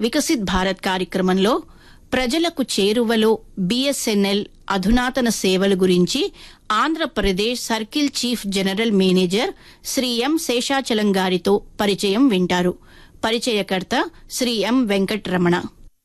వికసిత్ భారత్ కార్యక్రమంలో ప్రజలకు చేరువలో బీఎస్ఎన్ఎల్ అధునాతన సేవల గురించి Andhra Pradesh circle chief general manager Shri M Seshachalam గారితో పరిచయం వింటారు పరిచయకర్త శ్రీ ఎం వెంకట్రమణ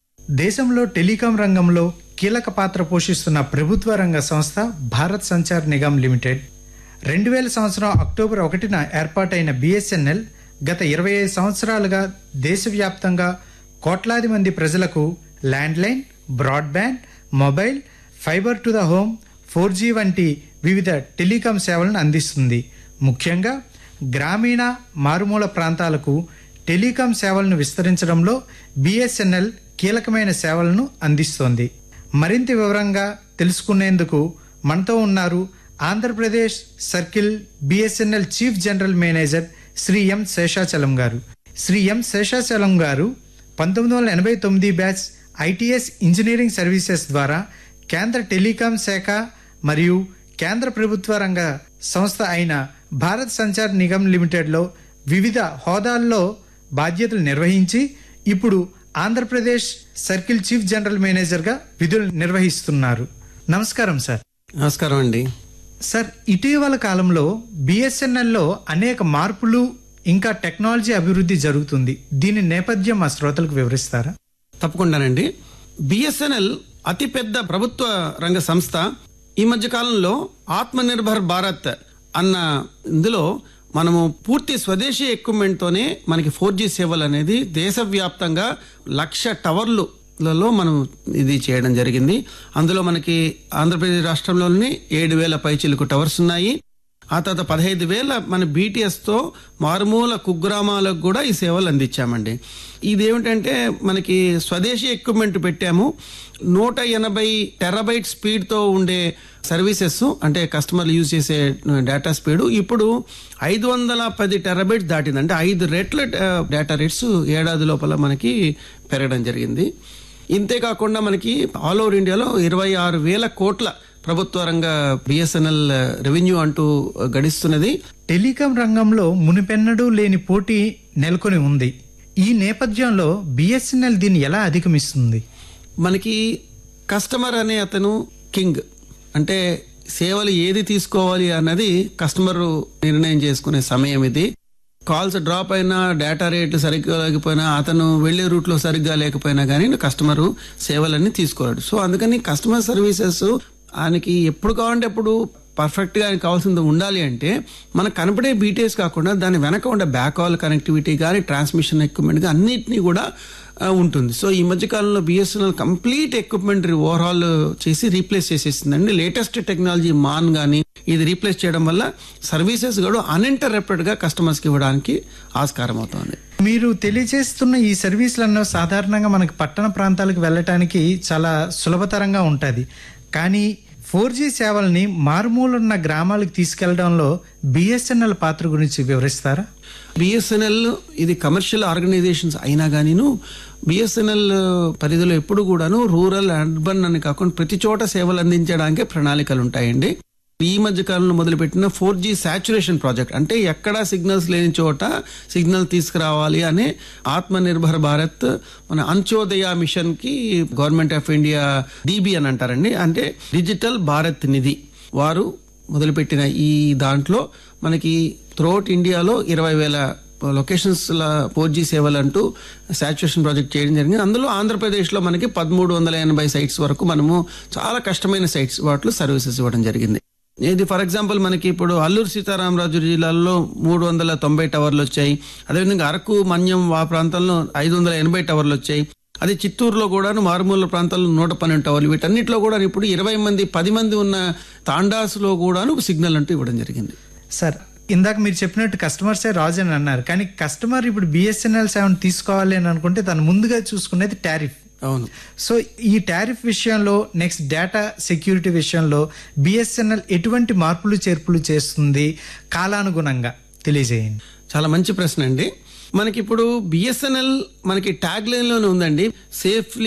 దేశంలో టెలికాం రంగంలో కీలక పాత్ర పోషిస్తున్న ప్రభుత్వ రంగ సంస్థ భారత్ సంచార్ నిగమ్ లిమిటెడ్ రెండు వేల సంవత్సరం అక్టోబర్ ఒకటిన ఏర్పాటైన బిఎస్ఎన్ఎల్ గత ఇరవై ఐదు సంవత్సరాలుగా దేశవ్యాప్తంగా కోట్లాది మంది ప్రజలకు landline broadband mobile fibre to the home four G వంటి వివిధ టెలికాం సేవలను అందిస్తుంది ముఖ్యంగా గ్రామీణ మారుమూల ప్రాంతాలకు టెలికాం సేవలను విస్తరించడంలో బిఎస్ఎన్ఎల్ కీలకమైన సేవలను అందిస్తోంది మరింత వివరంగా తెలుసుకునేందుకు మనతో ఉన్నారు Andhra Pradesh circle BSNL chief general manager Shri M Seshachalam garu Shri M Seshachalam గారు పంతొమ్మిది వందల ఎనభై తొమ్మిది బ్యాచ్ ఐటీఎస్ ఇంజనీరింగ్ సర్వీసెస్ ద్వారా కేంద్ర టెలికాం శాఖ మరియు కేంద్ర ప్రభుత్వ రంగ సంస్థ అయిన భారత్ సంచార్ నిగమ్ లిమిటెడ్లో వివిధ హోదాల్లో బాధ్యతలు నిర్వహించి ఇప్పుడు ఆంధ్రప్రదేశ్ సర్కిల్ చీఫ్ జనరల్ మేనేజర్గా విధులు నిర్వహిస్తున్నారు నమస్కారం సార్ నమస్కారం అండి సార్ ఇటీవల కాలంలో బిఎస్ఎన్ఎల్లో అనేక మార్పులు ఇంకా టెక్నాలజీ అభివృద్ధి జరుగుతుంది దీని నేపథ్యం మా శ్రోతలకు వివరిస్తారా తప్పకుండానండి బిఎస్ఎన్ఎల్ అతిపెద్ద ప్రభుత్వ రంగ సంస్థ ఈ మధ్య కాలంలో ఆత్మనిర్భర్ భారత్ అన్న ఇందులో మనము పూర్తి స్వదేశీ ఎక్విప్మెంట్ తోనే మనకి ఫోర్ జీ సేవలు అనేది దేశవ్యాప్తంగా లక్ష టవర్లు లలో మనం ఇది చేయడం జరిగింది అందులో మనకి ఆంధ్రప్రదేశ్ రాష్ట్రంలోని ఏడు వేల పైచిలుకు టవర్స్ ఉన్నాయి ఆ తర్వాత పదహైదు వేల మన బీటీఎస్తో మారుమూల కుగ్రామాలకు కూడా ఈ సేవలు అందించామండి ఇది ఏమిటంటే మనకి స్వదేశీ ఎక్విప్మెంట్ పెట్టాము నూట ఎనభై టెరాబైట్ స్పీడ్తో ఉండే సర్వీసెస్ అంటే కస్టమర్లు యూజ్ చేసే డేటా స్పీడ్ ఇప్పుడు ఐదు వందల పది టెరాబైట్స్ దాటింది అంటే ఐదు రెట్ల డేటా రేట్స్ ఏడాది లోపల మనకి పెరగడం జరిగింది ఇంతే కాకుండా మనకి ఆల్ ఓవర్ ఇండియాలో ఇరవై ఆరు వేల కోట్ల ప్రభుత్వ రంగ బిఎస్ఎన్ఎల్ రెవెన్యూ అంటూ గడిస్తున్నది టెలికాం రంగంలో మునిపెన్నడూ లేని పోటీ నెలకొని ఉంది ఈ నేపథ్యంలో బిఎస్ఎన్ఎల్ దీన్ని ఎలా అధిగమిస్తుంది మనకి కస్టమర్ అనే అతను కింగ్ అంటే సేవలు ఏది తీసుకోవాలి అన్నది కస్టమర్ నిర్ణయం చేసుకునే సమయం ఇది కాల్స్ డ్రాప్ అయినా డేటా రేట్ సరిగ్గా లేకపోయినా అతను వెళ్లే రూట్లో సరిగ్గా లేకపోయినా కానీ కస్టమర్ సేవలన్నీ తీసుకోలేడు సో అందుకని కస్టమర్ సర్వీసెస్ ఆయనకి ఎప్పుడు కావాలంటే అప్పుడు పర్ఫెక్ట్గా ఆయనకి కావాల్సింది ఉండాలి అంటే మనకు కనపడే బీటీఎస్ కాకుండా దాని వెనక ఉండే బ్యాక్ ఆల్ కనెక్టివిటీ కానీ ట్రాన్స్మిషన్ ఎక్విప్మెంట్ కానీ అన్నిటినీ కూడా ఆ, ఉంటుంది సో ఈ మధ్య కాలంలో బిఎస్ఎన్ఎల్ కంప్లీట్ ఎక్విప్మెంట్ ఓవరాల్ చేసి రీప్లేస్ చేసేసిందండి లేటెస్ట్ టెక్నాలజీ మాన్ కానీ ఇది రీప్లేస్ చేయడం వల్ల సర్వీసెస్ కూడా అన్ఇంటరప్టెడ్ గా కస్టమర్స్కి ఇవ్వడానికి ఆస్కారం అవుతుంది మీరు తెలియజేస్తున్న ఈ సర్వీసులను సాధారణంగా మనకి పట్టణ ప్రాంతాలకు వెళ్ళటానికి చాలా సులభతరంగా ఉంటుంది కానీ ఫోర్ జీ సేవల్ని మారుమూలున్న గ్రామాలకు తీసుకెళ్లడంలో బిఎస్ఎన్ఎల్ పాత్ర గురించి వివరిస్తారా బిఎస్ఎన్ఎల్ ఇది కమర్షియల్ ఆర్గనైజేషన్స్ అయినా గానీను బిఎస్ఎన్ఎల్ పరిధిలో ఎప్పుడు కూడాను రూరల్ అర్బన్ అని కాకుండా ప్రతి చోట సేవలు అందించడానికే ప్రణాళికలు ఉంటాయండి ఈ మధ్య కాలంలో మొదలుపెట్టిన ఫోర్ జీ సాచురేషన్ ప్రాజెక్ట్ అంటే ఎక్కడా సిగ్నల్స్ లేని చోట సిగ్నల్ తీసుకురావాలి అనే ఆత్మ నిర్భర్ భారత్ మన అంత్యోదయ మిషన్ కి గవర్నమెంట్ ఆఫ్ ఇండియా డిబి అని అంటారండి అంటే డిజిటల్ భారత్ నిధి వారు మొదలుపెట్టిన ఈ దాంట్లో మనకి త్రూఅవుట్ ఇండియాలో ఇరవై వేల లొకేషన్స్ ఫోర్ జీ సేవలు అంటూ సాచురేషన్ ప్రాజెక్ట్ చేయడం జరిగింది అందులో ఆంధ్రప్రదేశ్లో మనకి పదమూడు వందల ఎనభై సైట్స్ వరకు మనము చాలా కష్టమైన సైట్స్ వాటిలో సర్వీసెస్ ఇవ్వడం జరిగింది ఇది ఫర్ ఎగ్జాంపుల్ మనకి ఇప్పుడు అల్లూరు సీతారామరాజు జిల్లాలో మూడు వందల తొంభై టవర్లు వచ్చాయి అదేవిధంగా అరకు మన్యం ఆ ప్రాంతంలో ఐదు వందల ఎనభై టవర్లు వచ్చాయి అదే చిత్తూరులో కూడాను మారుమూల ప్రాంతాల్లో నూట పన్నెండు టవర్లు వీటన్నిటిలో కూడా ఇప్పుడు ఇరవై మంది పది మంది ఉన్న తాండాస్లో కూడాను సిగ్నల్ అంటూ ఇవ్వడం జరిగింది సార్ ఇందాక మీరు చెప్పినట్టు కస్టమర్సే రాజు అని అన్నారు కానీ కస్టమర్ ఇప్పుడు బిఎస్ఎన్ఎల్ సేవను తీసుకోవాలి అని అనుకుంటే తను ముందుగా చూసుకునేది టారిఫ్ అవును సో ఈ టారిఫ్ విషయంలో నెక్స్ట్ డేటా సెక్యూరిటీ విషయంలో బిఎస్ఎన్ఎల్ ఎటువంటి మార్పులు చేర్పులు చేస్తుంది కాలానుగుణంగా తెలియజేయండి చాలా మంచి ప్రశ్న అండి మనకి ఇప్పుడు బిఎస్ఎన్ఎల్ మనకి ట్యాగ్ లైన్ లోనే ఉందండి సేఫ్లీ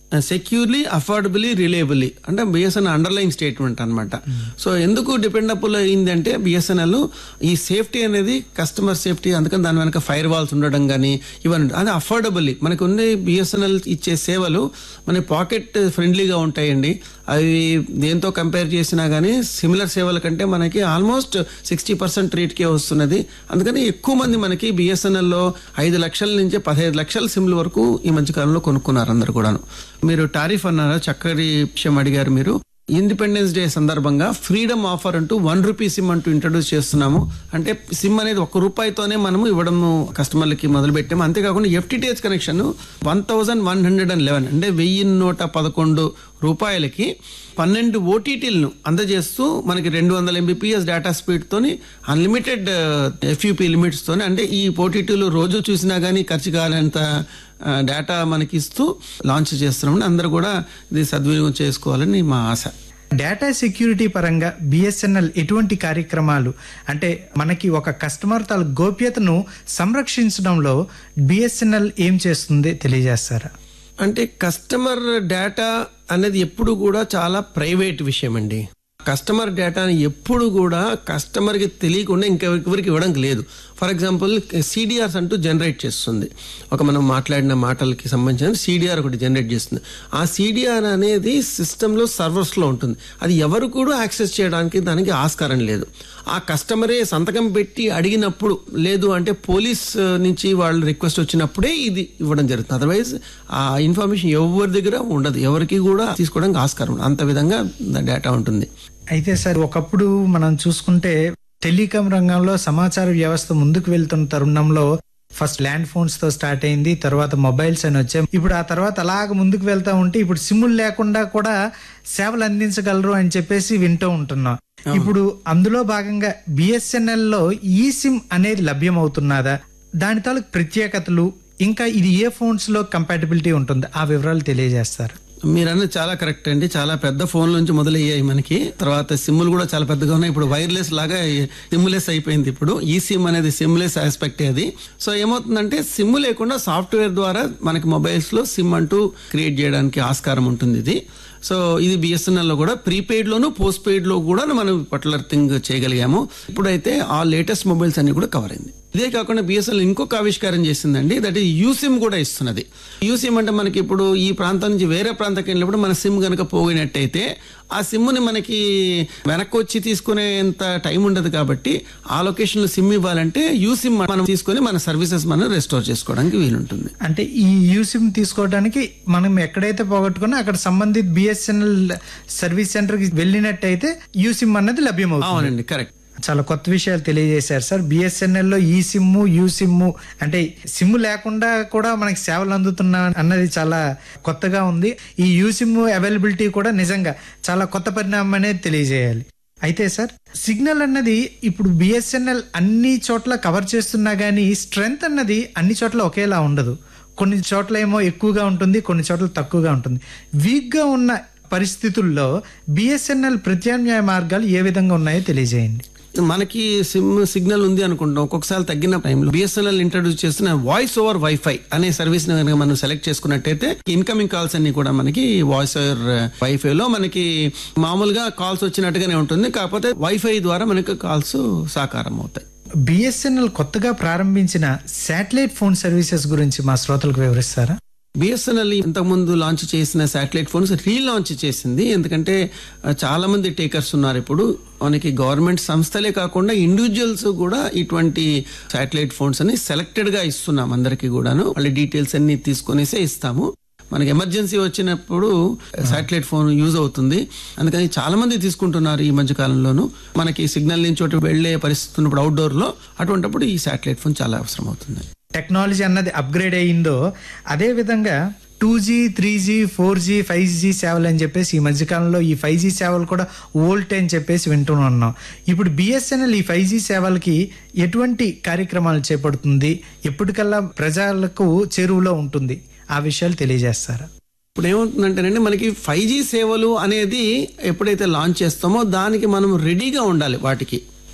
సెక్యూర్లీ అఫోర్డబుల్లీ రిలేబుల్లీ అంటే బిఎస్ఎన్ అండర్లైన్ స్టేట్మెంట్ అన్నమాట సో ఎందుకు డిపెండబుల్ అయింది అంటే బిఎస్ఎన్ఎల్ ఈ సేఫ్టీ అనేది కస్టమర్ సేఫ్టీ అందుకని దాని వెనక ఫైర్ వాల్స్ ఉండడం కానీ ఇవన్నీ అది అఫోర్డబుల్లీ మనకు ఉన్న బిఎస్ఎన్ఎల్ ఇచ్చే సేవలు మన పాకెట్ ఫ్రెండ్లీగా ఉంటాయండి అవి దేంతో కంపేర్ చేసినా కానీ సిమిలర్ సేవల కంటే మనకి ఆల్మోస్ట్ సిక్స్టీ పర్సెంట్ రేట్కే వస్తున్నది అందుకని ఎక్కువ మంది మనకి బిఎస్ఎన్ఎల్లో ఐదు లక్షల నుంచి పదహైదు లక్షల సిమ్ల వరకు ఈ మధ్య కాలంలో కొనుక్కున్నారు అందరు కూడాను మీరు టారిఫ్ అన్నారా చక్కటి విషయం అడిగారు మీరు ఇండిపెండెన్స్ డే సందర్భంగా ఫ్రీడమ్ ఆఫర్ అంటూ వన్ రూపీ సిమ్ అంటూ ఇంట్రడ్యూస్ చేస్తున్నాము అంటే సిమ్ అనేది ఒక్క రూపాయితోనే మనము ఇవ్వడం కస్టమర్లకి మొదలు పెట్టాము అంతేకాకుండా FTTH connection one thousand one hundred and eleven అంటే వెయ్యి నూట పదకొండు రూపాయలకి పన్నెండు ఓటీటీలను అందజేస్తూ మనకి రెండు వందల ఎంబీపీఎస్ డేటా స్పీడ్తోని అన్లిమిటెడ్ ఎఫ్యూపీ లిమిట్స్తోని అంటే ఈ ఓటీటీలు రోజు చూసినా కానీ ఖర్చు కాలేంత ఆ, డేటా మనకి ఇస్తూ లాంచ్ చేస్తున్నామని అందరూ కూడా ఇది సద్వినియోగం చేసుకోవాలని మా ఆశ డేటా సెక్యూరిటీ పరంగా బిఎస్ఎన్ఎల్ ఎటువంటి కార్యక్రమాలు అంటే మనకి ఒక కస్టమర్ తాల గోప్యతను సంరక్షించడంలో బిఎస్ఎన్ఎల్ ఏం చేస్తుంది తెలియజేస్తారా అంటే కస్టమర్ డేటా అనేది ఎప్పుడు కూడా చాలా ప్రైవేట్ విషయం అండి కస్టమర్ డేటాని ఎప్పుడు కూడా కస్టమర్కి తెలియకుండా ఇంకెవరికి ఇవ్వడానికి లేదు ఫర్ ఎగ్జాంపుల్ సిడిఆర్స్ అంటూ జనరేట్ చేస్తుంది ఒక మనం మాట్లాడిన మాటలకి సంబంధించిన సిడిఆర్ ఒకటి జనరేట్ చేస్తుంది ఆ సిడిఆర్ అనేది సిస్టంలో సర్వర్స్లో ఉంటుంది అది ఎవరు కూడా యాక్సెస్ చేయడానికి దానికి ఆస్కారం లేదు ఆ కస్టమరే సంతకం పెట్టి అడిగినప్పుడు లేదు అంటే పోలీస్ ఆ, నుంచి వాళ్ళు రిక్వెస్ట్ వచ్చినప్పుడే ఇది ఇవ్వడం జరుగుతుంది అదర్వైజ్ ఆ ఇన్ఫర్మేషన్ ఎవరి దగ్గర ఉండదు ఎవరికి కూడా తీసుకోవడానికి ఆస్కారం ఉండదు. అంత విధంగా డేటా ఉంటుంది అయితే సార్ ఒకప్పుడు మనం చూసుకుంటే టెలికాం రంగంలో సమాచార వ్యవస్థ ముందుకు వెళ్తున్న తరుణంలో ఫస్ట్ ల్యాండ్ ఫోన్స్ తో స్టార్ట్ అయింది తర్వాత మొబైల్స్ అని వచ్చాయి ఇప్పుడు ఆ తర్వాత అలాగ ముందుకు వెళ్తా ఉంటే ఇప్పుడు సిమ్ములు లేకుండా కూడా సేవలు అందించగలరు అని చెప్పేసి వింటూ ఉంటున్నాం ఇప్పుడు అందులో భాగంగా బిఎస్ఎన్ఎల్ లో ఈ సిమ్ అనేది లభ్యమవుతున్నదా దాని తాలూకు ప్రత్యేకతలు ఇంకా ఇది ఏ ఫోన్స్ లో కంపాటబిలిటీ ఉంటుంది ఆ వివరాలు తెలియజేస్తారు మీరన్నది చాలా కరెక్ట్ అండి చాలా పెద్ద ఫోన్ నుంచి మొదలయ్యాయి మనకి తర్వాత సిమ్ములు కూడా చాలా పెద్దగా ఉన్నాయి ఇప్పుడు వైర్లెస్ లాగా సిమ్లెస్ అయిపోయింది ఇప్పుడు ఈ సిమ్ అనేది సిమ్లెస్ ఆస్పెక్ట్ అది సో ఏమవుతుందంటే సిమ్ లేకుండా సాఫ్ట్వేర్ ద్వారా మనకి మొబైల్స్ లో సిమ్ అంటూ క్రియేట్ చేయడానికి ఆస్కారం ఉంటుంది ఇది సో ఇది బిఎస్ఎన్ఎల్ లో కూడా ప్రీపెయిడ్ లోను పోస్ట్ పెయిడ్ లో కూడా మనం పర్టికులర్ థింగ్ చేయగలిగాము ఇప్పుడైతే ఆ లేటెస్ట్ మొబైల్స్ అన్ని కూడా కవర్ అయింది ఇదే కాకుండా బిఎస్ఎన్ఎల్ ఇంకొక ఆవిష్కారం చేసిందండి దట్ ఈ యూసిమ్ కూడా ఇస్తున్నది యూసిమ్ అంటే మనకి ఇప్పుడు ఈ ప్రాంతం నుంచి వేరే ప్రాంతానికి వెళ్ళినప్పుడు మన సిమ్ కనుక పోయినట్టయితే ఆ సిమ్ని మనకి వెనక్కి వచ్చి తీసుకునేంత టైం ఉండదు కాబట్టి ఆ లొకేషన్ లో సిమ్ ఇవ్వాలంటే యూసిమ్ మనం తీసుకొని మన సర్వీసెస్ మనం రెస్టోర్ చేసుకోవడానికి వీలుంటుంది అంటే ఈ యూసిమ్ తీసుకోవడానికి మనం ఎక్కడైతే పోగొట్టుకున్నా అక్కడ సంబంధిత బిఎస్ఎన్ఎల్ సర్వీస్ సెంటర్ కి వెళ్ళినట్టయితే యూసిమ్ అన్నది లభ్యమవుతుంది అవునండి కరెక్ట్ చాలా కొత్త విషయాలు తెలియజేశారు సార్ బిఎస్ఎన్ఎల్ లో ఈ సిమ్ము యూ సిమ్ము అంటే సిమ్ లేకుండా కూడా మనకి సేవలు అందుతున్నా అన్నది చాలా కొత్తగా ఉంది ఈ యూ సిమ్ అవైలబిలిటీ కూడా నిజంగా చాలా కొత్త పరిణామం అనేది తెలియజేయాలి అయితే సార్ సిగ్నల్ అన్నది ఇప్పుడు బిఎస్ఎన్ఎల్ అన్ని చోట్ల కవర్ చేస్తున్నా గానీ స్ట్రెంగ్త్ అన్నది అన్ని చోట్ల ఒకేలా ఉండదు కొన్ని చోట్ల ఏమో ఎక్కువగా ఉంటుంది కొన్ని చోట్ల తక్కువగా ఉంటుంది వీక్గా ఉన్న పరిస్థితుల్లో బిఎస్ఎన్ఎల్ ప్రత్యామ్నాయ మార్గాలు ఏ విధంగా ఉన్నాయో తెలియజేయండి మనకి సిమ్ సిగ్నల్ ఉంది అనుకుంటాం ఒక్కొక్కసారి తగ్గిన టైంలో బిఎస్ఎన్ఎల్ ఇంట్రడ్యూస్ చేస్తున్న వాయిస్ ఓవర్ వైఫై అనే సర్వీస్ ని కనుక మనం సెలెక్ట్ చేసుకున్నట్టయితే ఇన్కమింగ్ కాల్స్ అన్ని కూడా మనకి వాయిస్ ఓవర్ వైఫై లో మనకి మామూలుగా కాల్స్ వచ్చినట్టుగానే ఉంటుంది కాకపోతే వైఫై ద్వారా మనకి కాల్స్ సాకారం అవుతాయి బిఎస్ఎన్ఎల్ కొత్తగా ప్రారంభించిన శాటిలైట్ ఫోన్ సర్వీసెస్ గురించి మా శ్రోతలకు వివరిస్తారా బిఎస్ఎన్ఎల్ ఇంతకుముందు లాంచ్ చేసిన శాటిలైట్ ఫోన్స్ రీలాంచ్ చేసింది ఎందుకంటే ఆ, చాలా మంది టేకర్స్ ఉన్నారు ఇప్పుడు మనకి గవర్నమెంట్ సంస్థలే కాకుండా ఇండివిజువల్స్ కూడా ఇటువంటి శాటిలైట్ ఫోన్స్ అని సెలెక్టెడ్ గా ఇస్తున్నాం అందరికీ కూడాను వాళ్ళ డీటెయిల్స్ అన్ని తీసుకొనేసే ఇస్తాము మనకి ఎమర్జెన్సీ వచ్చినప్పుడు శాటిలైట్ ఫోన్ యూజ్ అవుతుంది అందుకని చాలా మంది తీసుకుంటున్నారు ఈ మధ్య కాలంలోను మనకి సిగ్నల్ నుంచి ఒకటి వెళ్లే పరిస్థితి ఉన్నప్పుడు అవుట్డోర్ లో అటువంటిప్పుడు ఈ శాటిలైట్ ఫోన్ చాలా అవసరం అవుతుంది టెక్నాలజీ అన్నది అప్గ్రేడ్ అయ్యిందో అదే విధంగా two G three G four G five G సేవలు అని చెప్పేసి ఈ మధ్యకాలంలో ఈ ఫైవ్ జీ సేవలు కూడా ఓల్ట్ అని చెప్పేసి వింటూ ఉన్నాం ఇప్పుడు బిఎస్ఎన్ఎల్ ఈ ఫైవ్ జీ సేవలకి ఎటువంటి కార్యక్రమాలు చేపడుతుంది ఎప్పటికల్లా ప్రజలకు చేరువలో ఉంటుంది ఆ విషయాలు తెలియజేస్తారా ఇప్పుడు ఏమవుతుందంటేనండి మనకి ఫైవ్ జీ సేవలు అనేది ఎప్పుడైతే లాంచ్ చేస్తామో దానికి మనం రెడీగా ఉండాలి వాటికి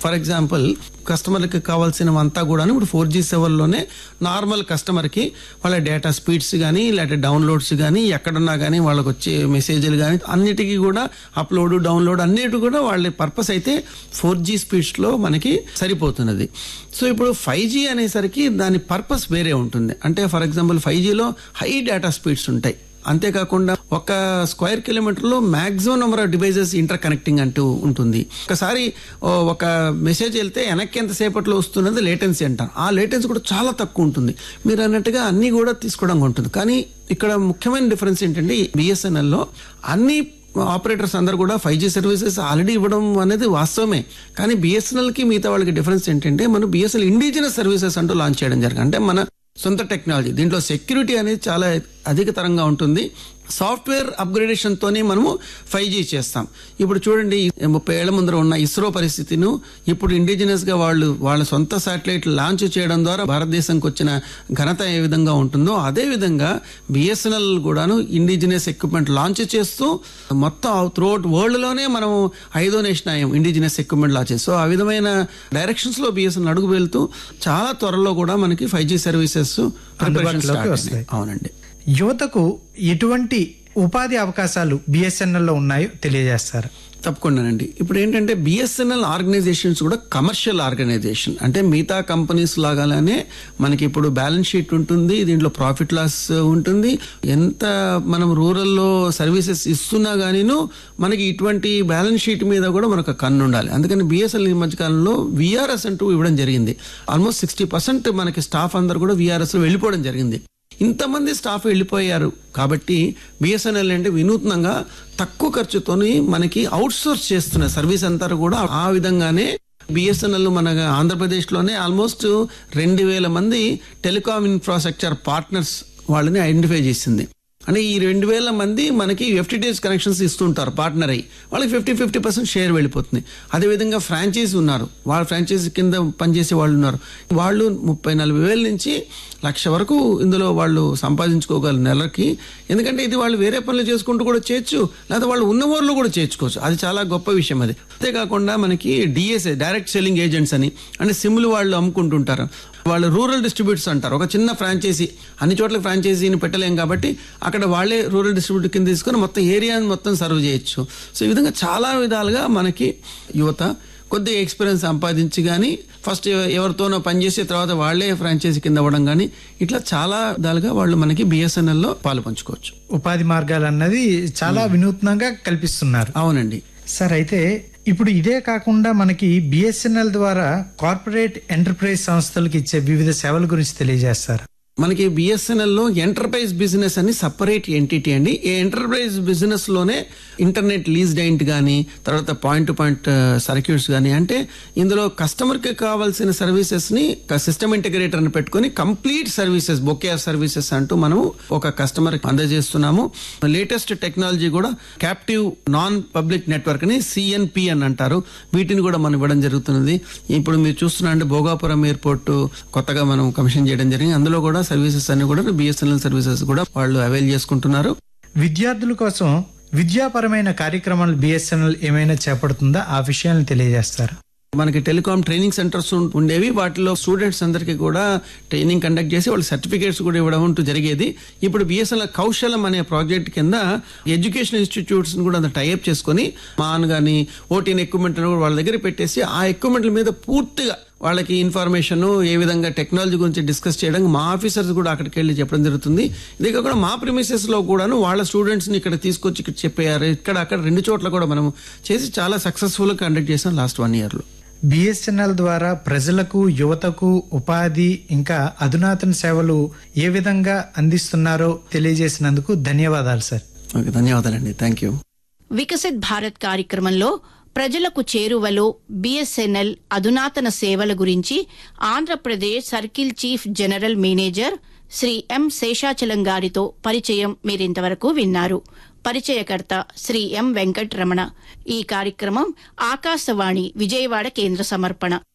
ఫర్ ఎగ్జాంపుల్ కస్టమర్కి కావాల్సినవంతా కూడా ఇప్పుడు ఫోర్ జీ సేవల్లోనే నార్మల్ కస్టమర్కి వాళ్ళ డేటా స్పీడ్స్ కానీ లేకపోతే డౌన్లోడ్స్ కానీ ఎక్కడున్నా కానీ వాళ్ళకి వచ్చే మెసేజ్లు కానీ అన్నిటికీ కూడా అప్లోడ్ డౌన్లోడ్ అన్నిటి కూడా వాళ్ళ పర్పస్ అయితే ఫోర్ జీ స్పీడ్స్లో మనకి సరిపోతున్నది సో ఇప్పుడు ఫైవ్ జీ అనేసరికి దాని పర్పస్ వేరే ఉంటుంది అంటే ఫర్ ఎగ్జాంపుల్ ఫైవ్ జీలో హై డేటా స్పీడ్స్ ఉంటాయి అంతేకాకుండా ఒక స్క్వేర్ కిలోమీటర్లో maximum number of devices interconnecting అంటూ ఉంటుంది ఒకసారి ఓ, ఒక మెసేజ్ వెళ్తే వెనక్కి ఎంతసేపట్లో వస్తున్నది లేటెన్సీ అంటారు ఆ లేటెన్సీ కూడా చాలా తక్కువ ఉంటుంది మీరు అన్నట్టుగా అన్ని కూడా తీసుకోవడం ఉంటుంది కానీ ఇక్కడ ముఖ్యమైన డిఫరెన్స్ ఏంటంటే బిఎస్ఎన్ఎల్లో అన్ని ఆపరేటర్స్ అందరు కూడా ఫైవ్ జీ సర్వీసెస్ ఆల్రెడీ ఇవ్వడం అనేది వాస్తవమే కానీ బిఎస్ఎన్ఎల్కి మిగతా వాళ్ళకి డిఫరెన్స్ ఏంటంటే మనం బిఎస్ఎన్ఎల్ ఇండిజినస్ సర్వీసెస్ అంటూ లాంచ్ చేయడం జరిగింది అంటే మన సొంత టెక్నాలజీ దీంట్లో సెక్యూరిటీ అనేది చాలా అధికతరంగా ఉంటుంది సాఫ్ట్వేర్ అప్గ్రేడేషన్ తోనే మనము ఫైవ్ జీ చేస్తాం ఇప్పుడు చూడండి ఈ ముప్పై ఏళ్ల ముందర ఉన్న ఇస్రో పరిస్థితిను ఇప్పుడు ఇండిజినస్ గా వాళ్ళు వాళ్ళ సొంత శాటిలైట్ లాంచ్ చేయడం ద్వారా భారతదేశంకి వచ్చిన ఘనత ఏ విధంగా ఉంటుందో అదే విధంగా బిఎస్ఎన్ఎల్ కూడాను ఇండిజినస్ ఎక్విప్మెంట్ లాంచ్ చేస్తూ మొత్తం త్రూఅవుట్ వరల్డ్ లోనే మనం ఐదో నేషన్ అయ్యాం ఇండిజినస్ ఎక్విప్మెంట్ లాంచ్ చేసి సో ఆ విధమైన డైరెక్షన్స్ లో బిఎస్ఎన్ఎల్ అడుగు వెళ్తూ చాలా త్వరలో కూడా మనకి ఫైవ్ జీ సర్వీసెస్ అందుబాటులోకి వస్తాయి. అవునండి యువతకు ఎటువంటి ఉపాధి అవకాశాలు బిఎస్ఎన్ఎల్ లో ఉన్నాయో తెలియజేస్తారు తప్పకుండానండి ఇప్పుడు ఏంటంటే బిఎస్ఎన్ఎల్ ఆర్గనైజేషన్స్ కూడా కమర్షియల్ ఆర్గనైజేషన్ అంటే మిగతా కంపెనీస్ లాగానే మనకి ఇప్పుడు బ్యాలెన్స్ షీట్ ఉంటుంది దీంట్లో ప్రాఫిట్ లాస్ ఉంటుంది ఎంత మనం రూరల్లో సర్వీసెస్ ఇస్తున్నా గానీను మనకి ఇటువంటి బ్యాలెన్స్ షీట్ మీద కూడా మనకు కన్ను ఉండాలి అందుకని బిఎస్ఎల్ ఈ మధ్యకాలంలో విఆర్ఎస్ అంటూ ఇవ్వడం జరిగింది ఆల్మోస్ట్ సిక్స్టీ పర్సెంట్ మనకి స్టాఫ్ అందరు కూడా విఆర్ఎస్ లో వెళ్ళిపోవడం జరిగింది ఇంతమంది స్టాఫ్ వెళ్ళిపోయారు కాబట్టి బిఎస్ఎన్ఎల్ అంటే వినూత్నంగా తక్కువ ఖర్చుతోని మనకి అవుట్ సోర్స్ చేస్తున్న సర్వీస్ అంతా కూడా ఆ విధంగానే బిఎస్ఎన్ఎల్ మన ఆంధ్రప్రదేశ్లోనే ఆల్మోస్ట్ రెండు వేల మంది టెలికాం ఇన్ఫ్రాస్ట్రక్చర్ పార్ట్నర్స్ వాళ్ళని ఐడెంటిఫై చేసింది అంటే ఈ రెండు వేల మంది మనకి ఎఫ్టీటీఎస్ కనెక్షన్స్ ఇస్తుంటారు పార్ట్నర్ అయ్యి వాళ్ళకి ఫిఫ్టీ ఫిఫ్టీ పర్సెంట్ షేర్ వెళ్ళిపోతుంది అదేవిధంగా ఫ్రాంచైజీ ఉన్నారు వాళ్ళ ఫ్రాంచైజీ కింద పనిచేసే వాళ్ళు ఉన్నారు వాళ్ళు ముప్పై నలభై వేల నుంచి లక్ష వరకు ఇందులో వాళ్ళు సంపాదించుకోగలరు నెలకి ఎందుకంటే ఇది వాళ్ళు వేరే పనులు చేసుకుంటూ కూడా చేయొచ్చు లేదా వాళ్ళు ఉన్న ఊర్లో కూడా చేర్చుకోవచ్చు అది చాలా గొప్ప విషయం అది అంతేకాకుండా మనకి డిఎస్ఏ డైరెక్ట్ సెల్లింగ్ ఏజెంట్స్ అని అంటే సిమ్లు వాళ్ళు అమ్ముకుంటుంటారు వాళ్ళు రూరల్ డిస్ట్రిబ్యూటర్స్ అంటారు ఒక చిన్న ఫ్రాంచైజీ అన్ని చోట్ల ఫ్రాంచైజీని పెట్టలేం కాబట్టి అక్కడ వాళ్ళే రూరల్ డిస్ట్రిబ్యూటర్ కింద తీసుకొని మొత్తం ఏరియాని మొత్తం సర్వ్ చేయొచ్చు సో ఈ విధంగా చాలా విధాలుగా మనకి యువత కొద్దిగా ఎక్స్పీరియన్స్ సంపాదించి కానీ ఫస్ట్ ఎవరితోనో పనిచేసి తర్వాత వాళ్ళే ఫ్రాంచైజీ కింద అవ్వడం కానీ ఇట్లా చాలా విధాలుగా వాళ్ళు మనకి బిఎస్ఎన్ఎల్ లో పాలు పంచుకోవచ్చు ఉపాధి మార్గాలు అన్నది చాలా వినూత్నంగా కల్పిస్తున్నారు అవునండి సార్ అయితే ఇప్పుడు ఇదే కాకుండా మనకి బిఎస్ఎన్ఎల్ ద్వారా కార్పొరేట్ ఎంటర్ప్రైజ్ సంస్థలకు ఇచ్చే వివిధ సేవల గురించి తెలియజేస్తారు మనకి బిఎస్ఎన్ఎల్ లో ఎంటర్ప్రైజ్ బిజినెస్ అని సపరేట్ ఎంటిటీ అండి ఈ ఎంటర్ప్రైజ్ బిజినెస్ లోనే ఇంటర్నెట్ లీజ్ డైంట్ కానీ తర్వాత పాయింట్ టు పాయింట్ సర్క్యూట్స్ కానీ అంటే ఇందులో కస్టమర్ కి కావాల్సిన సర్వీసెస్ ని సిస్టమ్ ఇంటిగ్రేటర్ అని పెట్టుకొని complete services bouquet of services అంటూ మనం ఒక కస్టమర్ అందజేస్తున్నాము లేటెస్ట్ టెక్నాలజీ కూడా క్యాప్టివ్ నాన్ పబ్లిక్ నెట్వర్క్ అని సిఎన్పి అని అంటారు వీటిని కూడా మనం ఇవ్వడం జరుగుతున్నది ఇప్పుడు మీరు చూస్తున్నారంటే భోగాపురం ఎయిర్పోర్ట్ కొత్తగా మనం కమిషన్ చేయడం జరిగింది అందులో కూడా సర్వీసెస్ అన్ని కూడా బిఎస్ఎన్ఎల్ సర్వీసెస్ కూడా వాళ్ళు అవైల్ చేసుకుంటున్నారు విద్యార్థుల కోసం విద్యాపరమైన కార్యక్రమాలు బిఎస్ఎన్ఎల్ ఏమైనా చేపడుతుందా ఆ విషయాలను తెలియజేస్తారు మనకి టెలికాం ట్రైనింగ్ సెంటర్స్ ఉం- ఉండేవి వాటిలో స్టూడెంట్స్ అందరికీ కూడా ట్రైనింగ్ కండక్ట్ చేసి వాళ్ళ సర్టిఫికేట్స్ కూడా ఇవ్వడం అంటూ జరిగేది ఇప్పుడు బిఎస్ఎన్ఎల్ కౌశలం అనే ప్రాజెక్ట్ కింద ఎడ్యుకేషన్ ఇన్స్టిట్యూట్స్ కూడా టైఅప్ చేసుకొని మాన్ కానీ ఓటీఎన్ ఎక్విప్మెంట్ వాళ్ళ దగ్గర పెట్టేసి ఆ ఎక్విప్మెంట్ల మీద పూర్తిగా వాళ్ళకి ఇన్ఫర్మేషన్ ఏ విధంగా టెక్నాలజీ గురించి డిస్కస్ చేయడానికి మా ఆఫీసర్స్ కూడా అక్కడికి వెళ్ళి చెప్పడం జరుగుతుంది ఇదే కాకుండా మా ప్రిమిసెస్ లో కూడాను వాళ్ళ స్టూడెంట్స్ ని ఇక్కడ తీసుకొచ్చి ఇక్కడ చెప్పారు ఇక్కడ అక్కడ రెండు చోట్ల కూడా మనం చేసి చాలా సక్సెస్ఫుల్ గా కండక్ట్ చేసాం లాస్ట్ వన్ ఇయర్ లో బిఎస్ఎన్ఎల్ ద్వారా ప్రజలకు యువతకు ఉపాధి ఇంకా అధునాతన సేవలు ఏ విధంగా అందిస్తున్నారో తెలియజేసినందుకు ధన్యవాదాలు సార్ ఓకే ధన్యవాదాలండి థ్యాంక్ యూ వికసిత్ భారత్ కార్యక్రమంలో ప్రజలకు చేరువలో బిఎస్ఎన్ఎల్ అధునాతన సేవల గురించి Andhra Pradesh circle chief general manager Shri M Seshachalam గారితో పరిచయం మీరింతవరకు విన్నారు పరిచయకర్త శ్రీ ఎం వెంకట్ రమణ ఈ కార్యక్రమం ఆకాశవాణి విజయవాడ కేంద్ర సమర్పణ